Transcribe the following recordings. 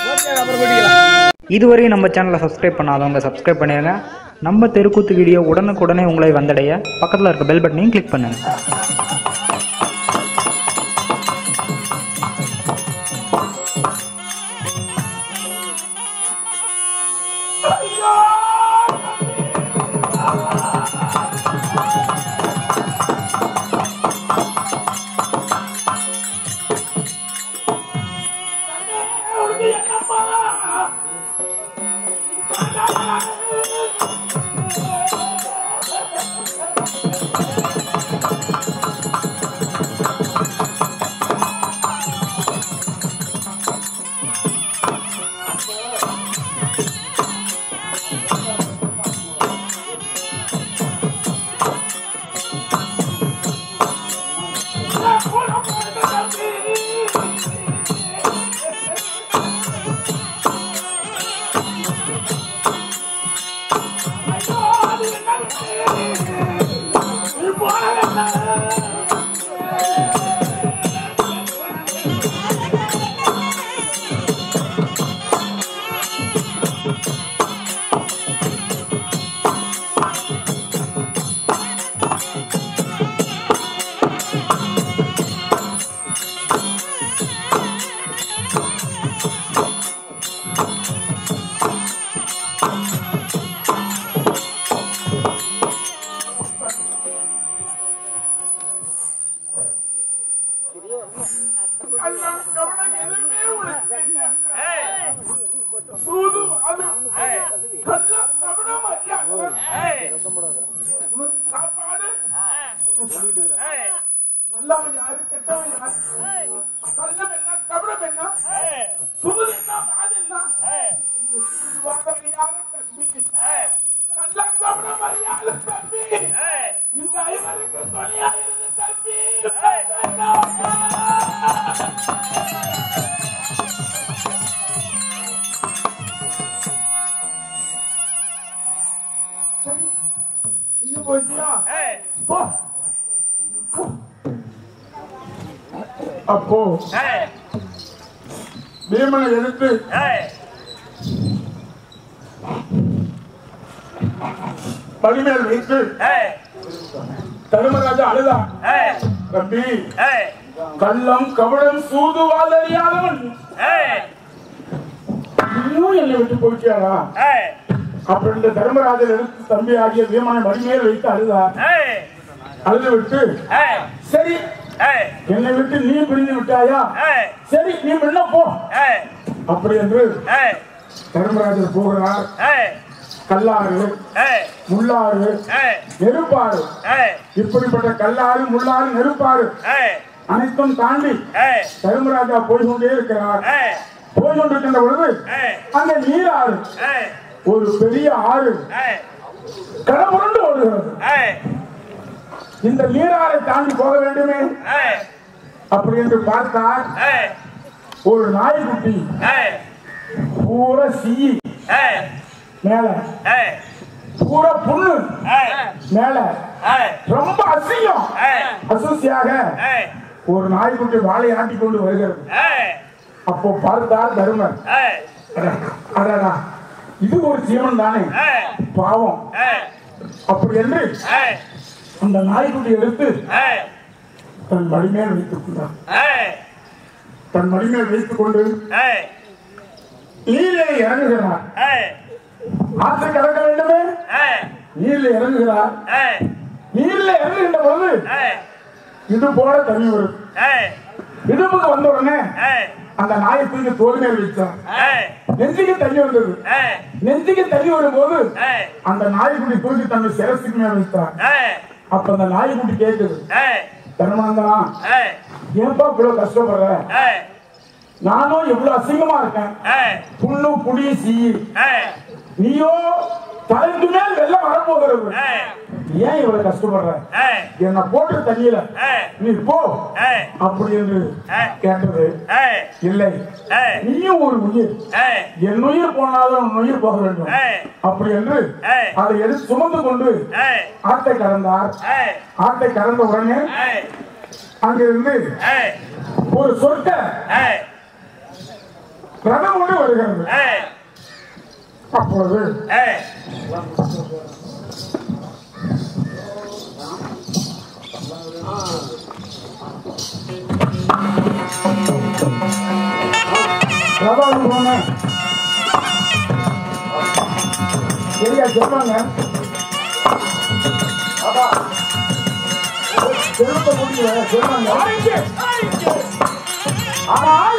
இதுவரையும் நம்ம சேனலை சப்ஸ்கிரைப் பண்ணாதவங்க சப்ஸ்கிரைப் பண்ணிடுங்க நம்ம தெருக்கூத்து வீடியோ உடனுக்குடனே உங்களை வந்தடைய பக்கத்தில் இருக்க பெல் பட்டனையும் கிளிக் பண்ணுங்க சாப்பாடு நல்லவன் யாரு கெட்டவன் யாரு கள்ளம் என்ன கபடம் என்ன சுமது என்ன பாது என்ன இந்த சிறுவாதனையாக தம்பி கள்ளம் கபடம் அறியாத தம்பி இந்த ஐவருக்கு துணையா இருந்து தம்பி சரி நீங்க போயிட்டியா போ அப்போ பீமனை எடுத்து படிமேல் வைத்து தர்மராஜா அழுதா தம்பி கள்ளம் கபடம் சூதுவாத அறியாதவன் இன்னும் என்னை விட்டு போயிட்டியாரா அப்புறம் இந்த தர்மராஜன் எடுத்து தம்பி ஆகிய பீமனை மடிமேல் வைத்து அழுதா அழுது விட்டு சரி என்னை விட்டு நீ பிரிந்து விட்டாயா சரி நீ முன்ன போ அப்படி என்று தர்மராஜர் போகிறார் கல்லாறு முள்ளாறு நெருப்பாறு இப்படிப்பட்ட கல்லாறு முள்ளாறு நெருப்பாறு அனைத்தும் தாண்டி தர்மராஜா போய் கொண்டே இருக்கிறார் போய் கொண்டிருக்கின்ற பொழுது அந்த நீராறு ஒரு பெரிய ஆறு கடமுரண்டு ஓடுகிறது இந்த நீராறை தாண்டி போக வேண்டுமே அப்படி என்று பார்த்தால் ஒரு நாய்க்குட்டி பூரா சீ மேல பூரா புண்ணு மேல ரொம்ப அசிங்கம் அசூசியாக ஒரு நாய்க்குட்டி வாழை ஆட்டி கொண்டு வருகிறது அப்போ பார்த்தார் தருமர் அட- அடடா இது ஒரு ஜீவன் தானே பாவம் அப்படி என்று அந்த நாய்க்குட்டி எடுத்து தன் மடிமேல் வைத்துக் கொண்டார் தன் மடிமேல் வைத்துக் கொண்டு நீரிலே இறங்குகிறார் ஆற்று கடக்க வேண்டுமே நீரில் இறங்குகிறார் நீரில் இறங்குகின்ற பொழுது இது போல தண்ணி வரும் இடுப்புக்கு வந்த உடனே அந்த நாயை தூக்கி தோல் மேல் வச்சார் நெஞ்சுக்கு தண்ணி வந்தது நெஞ்சுக்கு தண்ணி வரும்போது அந்த நாய்க்குட்டி தூக்கி தன்னை சிரசுக்கு மேல் வைத்தார் அப்ப அந்த நாய்க்குட்டி கேக்குது தர்மாந்தனா ஏன்பா இவ்வளவு கஷ்டப்படுற நானும் இவ்வளவு அசிங்கமா இருக்கேன் புண்ணு புடி சீ நீயோ தலைக்கு மேல் வெள்ளம் வரப்போகிறது ஏன் இவ்வளவு கஷ்டப்படுற என்ன போட்டு தண்ணியில நீ போ அப்படி என்று கேட்டது இல்லை நீயும் ஒரு உயிர் என் உயிர் போனாலும் உன் உயிர் போக வேண்டும் அப்படி என்று அதை எடுத்து சுமந்து கொண்டு ஆட்டை கடந்தார் ஆட்டை கடந்த உடனே அங்கிருந்து ஒரு சொற்க ரதம் ஒன்று வருகிறது அப்பொழுது ரதம் போன சரியா சொன்னாங்க செலுத்த முடியல சொன்னாங்க ஆனால்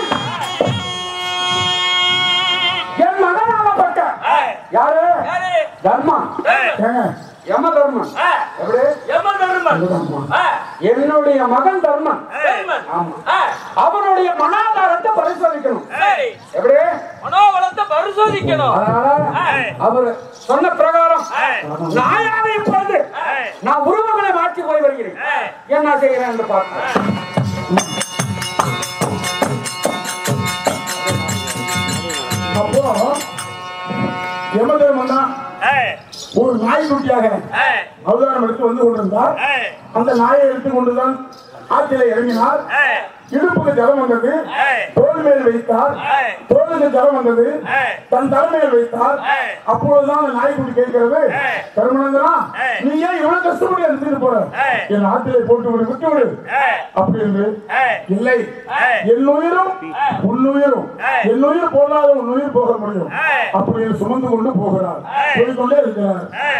என் மகனாகப்பட்ட யாரு தர்மா ஏங்க யம தர்மன் எப்படி தர்மா. என்னுடைய மகன் தர்மன் ஆமா அவனுடைய மனாதாரத்தை பரிசோதிக்கணும் எப்படி மனோவளத்தை பரிசோதிக்கணும் அதனால அவர் சொன்ன பிரகாரம் நாயாக இப்பொழுது நான் உருவங்களை மாற்றி போய் வருகிறேன் என்ன செய்கிறேன் என்று பார்க்கிறேன் அப்போ யமதர்மன் தான் ஒரு நாய்க்குட்டியாக அவதாரம் எடுத்து வந்து கொண்டிருந்தார் அந்த நாயை எடுத்து கொண்டுதான் ஆற்றில இறங்கினார் இடுப்புக்கு ஜலம் வந்தது தோல் மேல் வைத்தார் தோலுக்கு ஜலம் வந்தது தன் தலைமையில் வைத்தார் அப்பொழுதுதான் அந்த நாய்க்குட்டி கேட்கிறது கருமனந்தனா நீ ஏன் இவ்வளவு கஷ்டப்பட்டு எடுத்துட்டு போற என் ஆற்றிலே போட்டு விடு விட்டு விடு அப்படி என்று இல்லை என் உயிரும் உன் உயிரும் என் உயிர் போகாத உன் உயிர் போக முடியும் அப்படின்னு சுமந்து கொண்டு போகிறார் போய்கொண்டே இருக்கிறார்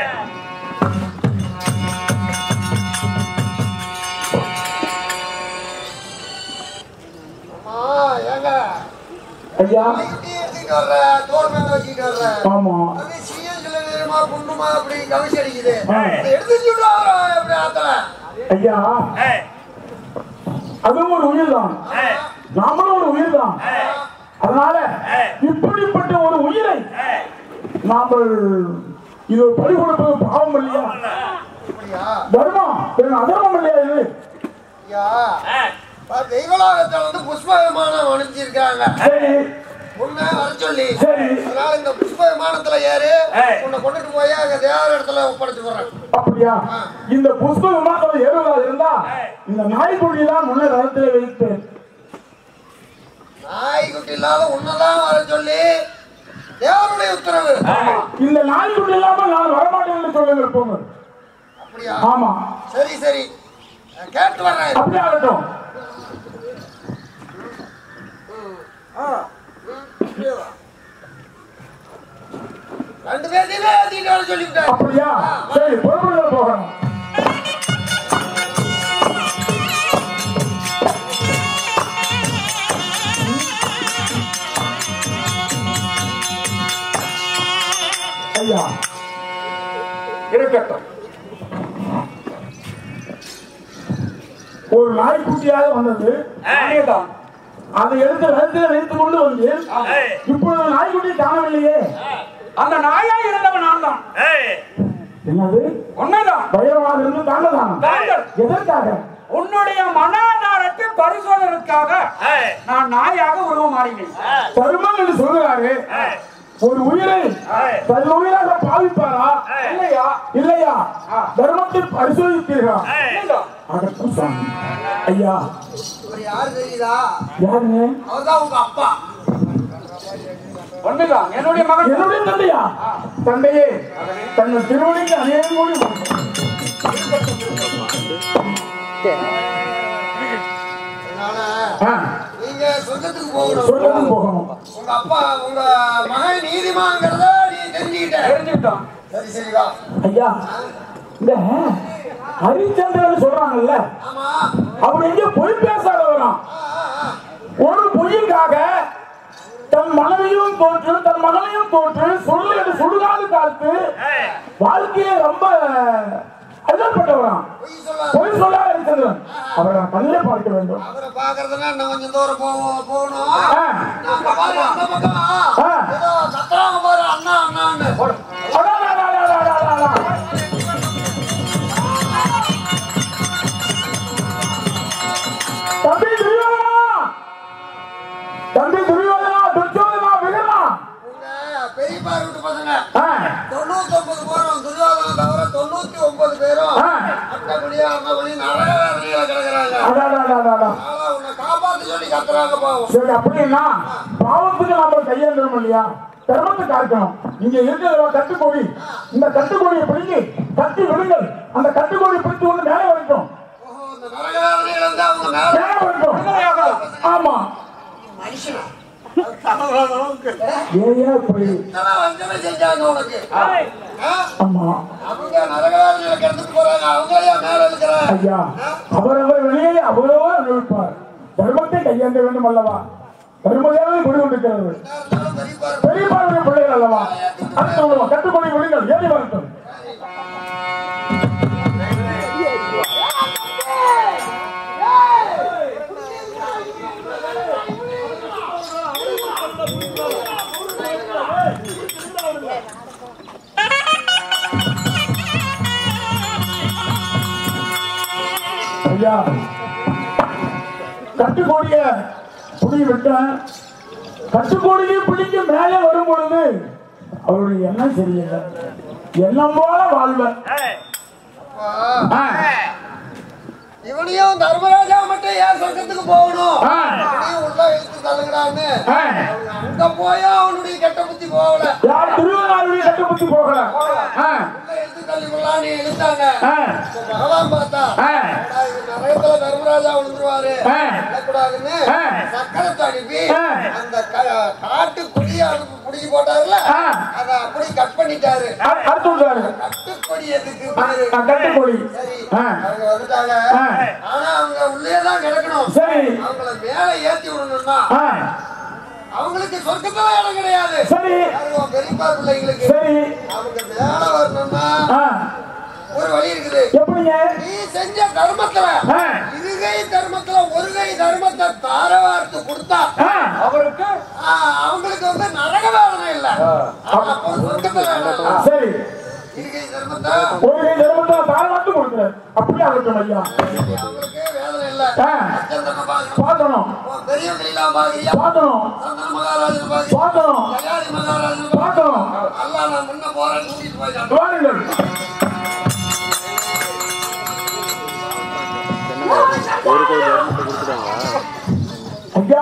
ஆ, ஏங்க, ஐயா கைக்குட்டி எடுத்துட்டு வர்ற, தோள் மேல வச்சுட்டு வர்ற. ஆமா அப்படியே சீயன் சில நேரமா குண்டுமா அப்படி கவிச்சு அடிக்குது. ஆ. அதை எடுத்து சுட்டு வர்றா, எப்படி ஆத்தல? ஐயா அதுவும் ஒரு உயிர் தான் நாமளும் ஒரு உயிர் தான் அதனால இப்படிப்பட்ட ஒரு உயிரை நாமல் இது ஒரு பலி கொடுப்பது பாவம் இல்லையா அப்படியா? தர்மம் இது அதர்மம் இல்லையா இது ஐயா, பா, தெய்வலோகத்துல வந்து புஷ்ப விமானம் அனுப்பிச்சிருக்காங்க சரி உன்னை வர சொல்லி சரி. அதனால இந்த புஷ்ப விமானத்துல ஏறு உன்னை கொண்டுட்டு போய் அங்க தேவர இடத்துல ஒப்படைச்சு போறேன் அப்படியா இந்த புஷ்ப விமானத்தில் ஏறுவதா இருந்தா இந்த நாய்க்குட்டி தான் முன்ன ரதத்திலே வைப்பேன் நாய்க்குட்டி இல்லாத உன்னதான் வர சொல்லி தேவருடைய உத்தரவு இந்த நாய்க்குட்டி இல்லாம நான் வரமாட்டேன் என்று சொல்லுங்க போங்க அப்படியா ஆமா சரி சரி நான் கேட்டு வர்றேன் அப்படியே ஆகட்டும் ரெண்டு பேர்த்தையுமே ஏத்திட்டு வர சொல்லிவிட்டேன் அப்படியா சரி பொறுப்புகள் போகணும் ஐயா இருக்கட்டும் ஒரு நாய்க்குட்டியாக வந்தது அதேதான் அதை எடுத்து ரதத்தில் வைத்துக் கொண்டு வந்து இப்பொழுது நாய்க்குட்டி காணவில்லையே அந்த நாயா இருந்தவன் நான் தான் என்னது உண்மைதான் பைரவனாக இருந்து தாங்க தாங்கள். எதற்காக உன்னுடைய மனாதாரத்தை பரிசோதனைக்காக நான் நாயாக உருவம் மாறினேன் தர்மம் என்று சொல்கிறாரு ஒரு உயிரை தன் உயிராக பாவிப்பாரா இல்லையா இல்லையா தர்மத்தை பரிசோதித்தீர்களா இல்லைதான். அகற்றும் சாமி ஐயா இவர் யாரு தெரியுதா யாருங்க அவர்தான் உங்க அப்பா உண்மைதான் என்னுடைய மகன் என்னுடைய தந்தையா தந்தையே தங்கள் திருவடிக்கு அநேகம் கோடி வணக்கம். அதனால ஆ, நீங்க சொர்க்கத்துக்கு போகணும் சொர்க்கத்துக்கு போகணும் உங்க அப்பா உங்க மகன் நீதிமாங்கிறத நீ தெரிஞ்சுக்கிட்ட தெரிஞ்சுக்கிட்டான் சரி சரி வா ஐயா இந்த ஹரிச்சந்திரன் சொல்றாங்கல்ல ஆமா அவர் எங்க பொய் பேசாதவராம் ஆ, ஆ, ஆ. ஒரு பொய்யிற்காக தன் மனைவியும் தோற்று தன் மகனையும் தோற்று சொல்லு சுடுகாடு காத்து வாழ்க்கையை ரொம்ப அல்லப்பட்டவராம் பொய் சொல்லாத பொய் சொல்ல ஹரிச்சந்திரன் அவரை நான் கண்ணிலே பார்க்க வேண்டும் அவரை பாக்குறதுன்னா இன்னும் கொஞ்சம் தூரம் போவோம் போகணும் ஆ. நாங்க பாரு அந்த பக்கம் ஆ. ஏதோ கத்துறாங்க பாரு அண்ணா அண்ணான்னு அடா, அடா, அடா, அடா, அடா, அடா. தம்பி துரியோதனா தம்பி துரியோதனா துரியோதனா விகடனா உங்க பெரியப்பா வீட்டு பசங்க ஆ, தொண்ணூத்தி ஒன்பது பேரும் துரியோதனை தவிர தொண்ணூத்தி ஒன்பது பேரும் ஆ. அட்டக்குடியா அண்ணகுடி நிறைய வேலையில கிடக்குறாங்க அடா, அடா, அடா, அடா. அதனால உன்னை காப்பாத்தி சொல்லி கத்துறாங்க பாவம் சரி அப்படின்னா பாவத்துக்கு நாம கையேண்டணும் இல்லையா தர்மத்தை காக்கணும் இங்க இருக்கிற கட்டுக்கோழி இந்த கட்டுக்கோழியை பிடிங்கி கட்டி விடுங்கள் அந்த கட்டுக்கோழி பிடித்து கொண்டு மேலே வரட்டும் ஓஹோ, இந்த நரகவேதனையில இருந்து அவங்க மேல மேலே வரட்டும் ஆமா மனுஷனா அது தவறான அளவுக்கு. ஏயா இப்படி இத்தனை வஞ்சனை செஞ்சாங்க உனக்கு ஆ? ஆமா அவங்க நரகவேதனையில கிடந்துட்டு போறாங்க அவங்களே மேல இருக்கிறாங்க ஐயா அவரவர் வெளியே அவரவர் அனுபவிப்பார் தர்மத்தை கையாண்ட வேண்டும் அல்லவா தர்மதேவை குடி கொண்டிருக்கிறது பெரியப்பாவுடைய பிள்ளைகள் அல்லவா அடுத்து விடுவோம் கட்டுப்படி விடுங்கள் ஏறி வரட்டும் ஐயா கட்டுக்கோடிய புடி விட்டேன் கட்டுக்கோடியை பிடிக்க மேலே வரும் பொழுது அவருடைய எண்ணம் சரியில்லை எண்ணம் போல வாழ்வன் ஆ, இவனையும் தர்மராஜா மட்டும் ஏன் சொர்க்கத்துக்கு போகணும் ஆ. இவனையும் உள்ள இழுத்து தள்ளுகிறான்னு ஆ. அங்க போயும் அவனுடைய கெட்ட புத்தி போகல யார் திருவண்ணாமலை கட்டுப்பட்டு போகல ஆ, உள்ள இழுத்து தள்ளி விடலான்னு இழுத்தாங்க ஆ, இப்ப பகவான் பார்த்தா ஆ, அடா, இது நரகத்துல தர்மராஜா விழுந்துருவாரு ஆ. விழக்கூடாதுன்னு ஆ. சக்கரத்தை அனுப்பி ஆ. அந்த க- காட்டு குடிய அனுப்பி புடிச்சு போட்டாருல ஆ. அத அப்படி கட் பண்ணிட்டாரு அ- அடுத்து விட்டாரு கட்டுக்கொடி எதுக்கு ஆ, பேரு ஆ, கட்டுக்கோடி சரி ஆ. அவங்க வந்துட்டாங்க ஆ. ஆனா அவங்க உள்ளே தான் கிடக்கணும் சரி அவங்கள மேல ஏத்தி விடணும்னா ஆ, அவங்களுக்கு சொர்க்கத்துல இடம் கிடையாது சரி யாருங்க, பெரியப்பா பிள்ளைங்களுக்கு சரி அவங்க மேல வரணும்னா ஆ, ஒரு வழி இருக்குது எப்படிங்க நீ செஞ்ச தர்மத்துல ஆ. இருகை தர்மத்துல ஒரு கை தர்மத்தை தாரவார்த்து கொடுத்தா ஆ, அவருக்கு ஆ, அவங்களுக்கு வந்து நரக வேதனை இல்ல ஆனா அப்போ சொர்க்கத்துல வேதனை இல்ல. சரி இருகை தர்மத்தை ஒரு கை தர்மத்தை தாராட்டு கொடுக்குறேன் அப்படியே ஆகட்டும் ஐயா அவங்களுக்கு வேதனை இல்ல ஆ. அச்சம் தர்மம் பார்க்கணும். பார்க்கணும் உன் பெரியவங்களெல்லாம் பாக்குறியா பார்க்கணும் சந்தன மகாராஜன் பாக்குறியா பார்க்கணும் கல்யாணி மகாராஜன் பார்க்கணும் அல்லாஹ் நான் முன்ன போறேன்னு கூட்டிட்டு போயிட்டான் வாருங்கள் ஐயா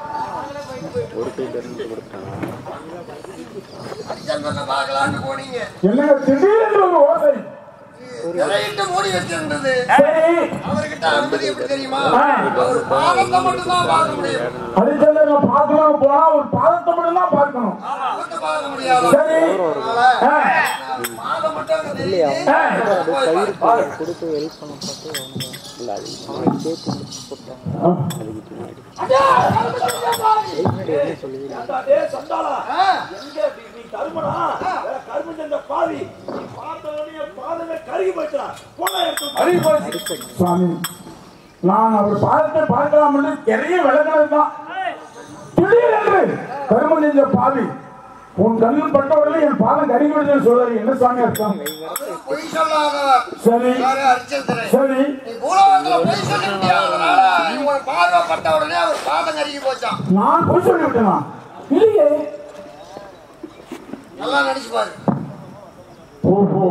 அச்சம் தர்மம் பார்க்கலான்னு போனீங்க என்னங்க திடீரென்று ஒரு ஓசை திரையிட்டு மூடி வச்சிருந்தது சரி அவர்கிட்ட அனுமதி எப்படி தெரியுமா ஆ. அவர் பாதத்தை மட்டும் தான் பார்க்க முடியும் ஹரிச்சந்திரனை பார்க்கணும் போனா ஒரு பாதத்தை மட்டும் தான் பார்க்கணும் முகத்தை பார்க்க முடியாது சரி அதனால ஆ, பாதம் மட்டும் அங்க தெரியுது ஆ. போய் பாரு. கொடுத்து ஹெல்ப் பண்ண பார்த்து அவங்க இல்லை அது அவங்க சேர்த்து முடிச்சு போட்டாங்க ஆ. அதுக்கு பின்னாடி முன்னாடி என்ன சொல்லி ஆ. சுவாமி நான் அவர் பாதத்தை பார்க்கலாம் என்று நிறைய விளங்கினது தான் திடீரென்று கரும நெஞ்ச பாவி உன் கண்ணில் பட்டவர்களே என் பாதம் கருகிவிடுதுன்னு சொல்றாரு என்ன சாமி அர்த்தம் அவரு பொய் சொல்லாதவர் சரி யாரு அரிச்சந்திரன் சரி நீ பூலோகத்துல பொய் சொல்ல முடியாதனால இவன் பார்வைப்பட்ட உடனே அவர் பாதம் கருகி போச்சான் நான் பொய் சொல்லி விட்டேனா இல்லையே நல்லா நினைச்சு பாரு ஓஹோ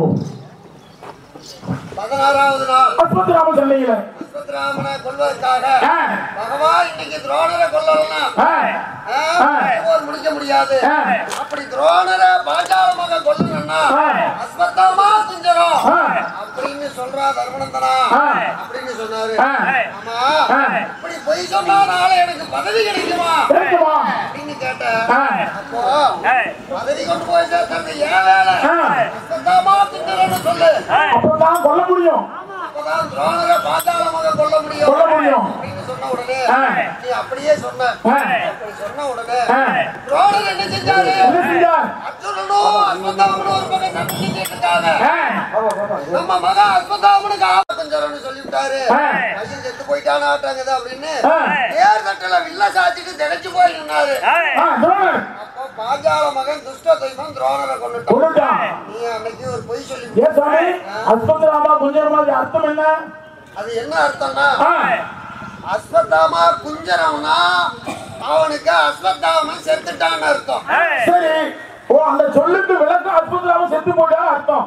பதினாறாவது நாள் அஸ்பத்ராம சென்னையில அஸ்வத்ராமனை கொல்வதற்காக ஆ, பகவான் இன்னைக்கு துரோணரை கொல்லலாம் ஆ, போர் முடிக்க முடியாது ஆ. அப்படி துரோணரை பாஞ்சாலமாக கொல்லணும்னா ஆ. அஸ்வத்தாமா குஞ்சரம் ஆ. அப்படின்னு சொல்றா தர்மநந்தனா ஆ. அப்படின்னு சொன்னாரு ஆ. ஆமா ஆ. இப்படி பொய் சொன்னால எனக்கு பதவி கிடைக்குமா கிடைக்குமா? அப்படின்னு கேட்டேன் ஆ. அப்போ பதவி கொண்டு போய் சேர்த்தது ஏன் வேலை ஆ. அஸ்வத்தாமா குஞ்சரம்னு சொல்லு அப்பதான் கொல்ல முடியும் அப்பதான் துரோணரை பாஞ்சாலமாக கொல்ல முடியும் கொல்ல முடியும். அப்படின்னு சொன்ன உடனே ஆ. நீ அப்படியே சொன்ன ஆ. அப்படி சொன்ன உடனே ஆ. துரோணர் என்ன செஞ்சாரு என்ன செஞ்சார் அர்ஜுனனும் அஸ்வத்தாமனும் ஒரு பக்கம் சண்டை செஞ்சுட்டு இருக்காங்க ஆ, நம்ம மகா அஸ்வத்தாமனுக்கு ஆபத்தஞ்சரன்னு சொல்லிவிட்டாரு ஆ. பையன் செத்து போயிட்டானாட்டாங்குது அப்படின்னு ஆ. ஏர் தட்டுல வில்ல சாச்சிட்டு திகைச்சு போய் நின்னாரு ஆ, துரோணர் அப்போ பாஞ்சால மகன் துஷ்ட தெய்வம் துரோணரை கொண்டுட்டான் கொண்டுட்டான் நீ அன்னைக்கு ஒரு பொய் சொல்லி ஏன் சாமி அஸ்பத்ராமா குஞ்சரமா அர்த்தம் என்ன அது என்ன அர்த்தம்னா ஆ, அஸ்வத்தாமா குஞ்சரம்னா அவனுக்கு அஸ்வத்தாமன் செத்துட்டான்னு அர்த்தம் சரி ஓ அந்த சொல்லுக்கு விளக்கம் அஸ்பத்ராம செத்து போட்டா அர்த்தம்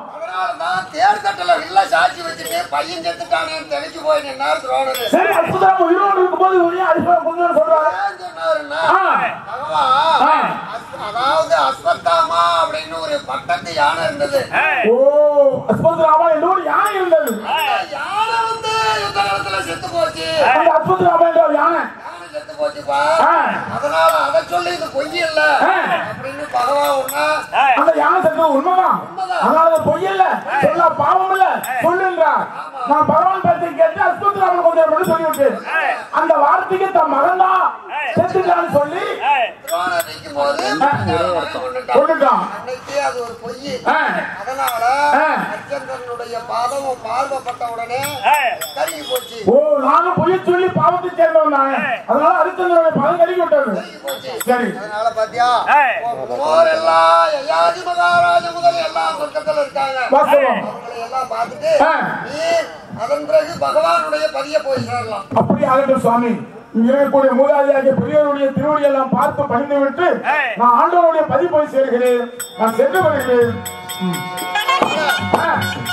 அதனாலதான் தேர்தட்டுல இல்ல சாட்சி வச்சுட்டு பையன் செத்துட்டானேன்னு தெளிச்சு போய் நின்னார் துரோணரு சரி அற்புதம் உயிரோடு இருக்கும்போது ஒரே அற்புதம் கொஞ்சம் சொல்றாரு ஏன் சொன்னாருன்னா ஆ. பகவான் ஆ. அஸ்- அதாவது அஸ்வத்தாமா அப்படின்னு ஒரு பட்டத்து யானை இருந்தது ஓ அற்புதராமா என்ற ஒரு யானை இருந்தது அந்த யானை வந்து யுத்த காலத்துல செத்து போச்சு அந்த அற்புதராமா என்ற ஒரு யானை யானை செத்து போச்சுப்பா ஆ. அதனால அதை சொல்லி இது பொய் இல்ல ஆ. அப்படின்னு பகவான் ஒன்னா அந்த யானை செத்தது உண்மைதான் அதனால அது பொய் இல்ல சொல்ல பாவம் இல்ல சொல்லுன்றார் நான் பகவான் பேச்சை கேட்டு அற்புதராமன் கொஞ்சம் மட்டும் சொல்லிவிட்டு அந்த வார்த்தைக்கு தன் மகன் தான் செத்துட்டான்னு சொல்லி துரோணர் நிற்கும் போது கொண்டுட்டான் கொண்டுட்டான் அன்னைக்கு அது ஒரு பொய் ஆ. அதனால ஆ. அர்ச்சந்தனுடைய பாதமும் பார்வைப்பட்ட உடனே கருகி போச்சு ஓ நானும் பொய் சொல்லி பாவத்தை சேர்ந்தவன் தானே அதனால அரிச்சந்திரனுடைய பதம் கருகி விட்டது கருகி போச்சு சரி அதனால பாத்தியா முன்னோர் எல்லாம் யயாதி மகாராஜ முதல் எல்லாம் சொர்க்கத்துல இருக்காங்க வாஸ்தவம். அவங்களை எல்லாம் பார்த்துட்டு ஆ. நீ அதன் பிறகு பகவானுடைய பதிய போய் சேரலாம் அப்படி ஆகட்டும் சுவாமி இங்க இருக்கக்கூடிய மூதாதியாகிய பெரியவருடைய திருவடி எல்லாம் பார்த்து பணிந்து விட்டு நான் ஆண்டவருடைய பதி போய் சேர்கிறேன் நான் சென்று வருகிறேன் ம். ஆ.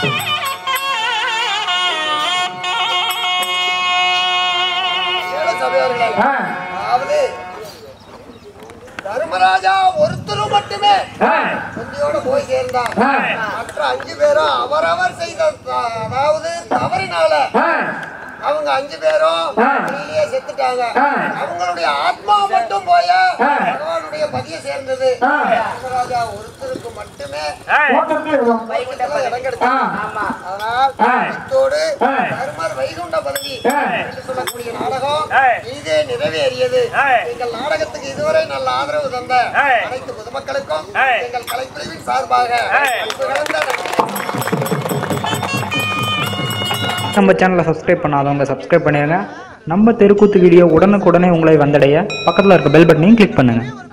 ஏழை சபையார்களே ஆ. அதாவது தர்மராஜா ஒருத்தரும் மட்டுமே ஆ. புத்தியோட போய் சேர்ந்தான் ஆ. மற்ற அஞ்சு பேரும் அவரவர் செய்த த- அதாவது தவறினால ஆ. அவங்க அஞ்சு பேரும் ஆ. வெளியே செத்துட்டாங்க ஆ. அவங்களுடைய ஆத்மா மட்டும் போய ஆ. பகவானுடைய பதிய சேர்ந்தது ஆ. தர்மராஜா ஒருத்தருக்கு மட்டுமே ஓட்டத்தில் இருக்கும். வைகுண்டத்துல இடம் கிடைச்சது. ஆ. அதனால் ஆ. இத்தோடு ஆ. தர்மர் வைகுண்ட பதவி ஆ. என்று சொல்லக்கூடிய நாடகம் இதே நிறைவேறியது எங்கள் நாடகத்துக்கு இதுவரை நல்ல ஆதரவு தந்த அனைத்து பொதுமக்களுக்கும் எங்கள் கலைக்குழுவின் சார்பாக அன்பு கலந்த நன்றி நம்ம சேனலை சப்ஸ்கிரைப் பண்ணாதவங்க சப்ஸ்கிரைப் பண்ணிடுங்க நம்ம தெருக்கூத்து வீடியோ உடனுக்குடனே உங்களை வந்தடைய பக்கத்தில் இருக்க பெல் பட்டனையும் கிளிக் பண்ணுங்கள்